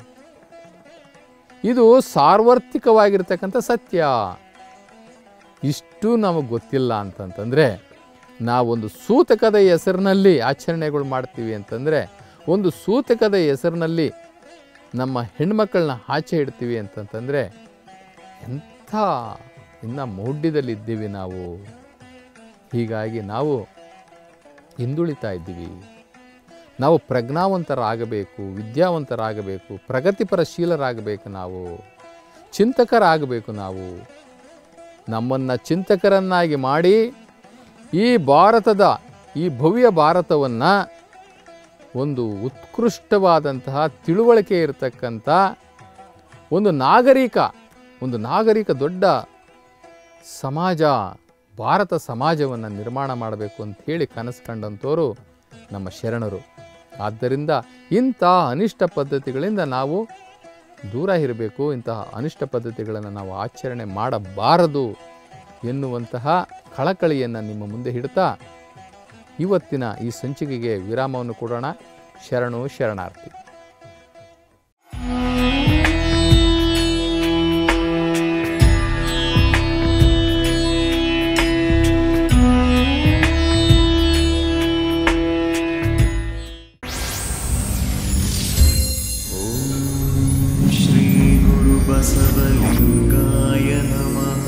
[SPEAKER 1] ಇದು ಸಾರ್ವತ್ರಿಕವಾಗಿರ್ತಕ್ಕಂಥ ಸತ್ಯ ಇಷ್ಟು ನಮಗೆ ಗೊತ್ತಿಲ್ಲ ಅಂತಂತಂದರೆ ನಾವೊಂದು ಸೂತಕದ ಹೆಸರಿನಲ್ಲಿ ಆಚರಣೆಗಳು ಮಾಡ್ತೀವಿ ಅಂತಂದರೆ ಒಂದು ಸೂತಕದ ಹೆಸರಿನಲ್ಲಿ ನಮ್ಮ ಹೆಣ್ಮಕ್ಕಳನ್ನ ಆಚೆ ಇಡ್ತೀವಿ ಅಂತಂತಂದರೆ ಎಂಥ ಇನ್ನು ಮೌಢ್ಯದಲ್ಲಿದ್ದೀವಿ ನಾವು ಹೀಗಾಗಿ ನಾವು ಹಿಂದುಳಿತಾ ಇದ್ದೀವಿ ನಾವು ಪ್ರಜ್ಞಾವಂತರಾಗಬೇಕು ವಿದ್ಯಾವಂತರಾಗಬೇಕು ಪ್ರಗತಿಪರಶೀಲರಾಗಬೇಕು ನಾವು ಚಿಂತಕರಾಗಬೇಕು ನಾವು ನಮ್ಮನ್ನು ಚಿಂತಕರನ್ನಾಗಿ ಮಾಡಿ ಈ ಭಾರತದ ಈ ಭವ್ಯ ಭಾರತವನ್ನು ಒಂದು ಉತ್ಕೃಷ್ಟವಾದಂತಹ ತಿಳುವಳಿಕೆ ಇರತಕ್ಕಂಥ ಒಂದು ನಾಗರಿಕ ಒಂದು ನಾಗರಿಕ ದೊಡ್ಡ ಸಮಾಜ ಭಾರತ ಸಮಾಜವನ್ನು ನಿರ್ಮಾಣ ಮಾಡಬೇಕು ಅಂತ ಹೇಳಿ ಕನಸು ಕಂಡಂಥವರು ನಮ್ಮ ಶರಣರು ಆದ್ದರಿಂದ ಇಂಥ ಅನಿಷ್ಟ ಪದ್ಧತಿಗಳಿಂದ ನಾವು ದೂರ ಇರಬೇಕು ಇಂತಹ ಅನಿಷ್ಟ ಪದ್ಧತಿಗಳನ್ನು ನಾವು ಆಚರಣೆ ಮಾಡಬಾರದು ಎನ್ನುವಂತಹ ಕಳಕಳಿಯನ್ನು ನಿಮ್ಮ ಮುಂದೆ ಇಡ್ತಾ ಇವತ್ತಿನ ಈ ಸಂಚಿಕೆಗೆ ವಿರಾಮವನ್ನು ಕೊಡೋಣ ಶರಣು ಶರಣಾರ್ಥಿ
[SPEAKER 2] श्रीगुरुबसवलिङ्गाय नमः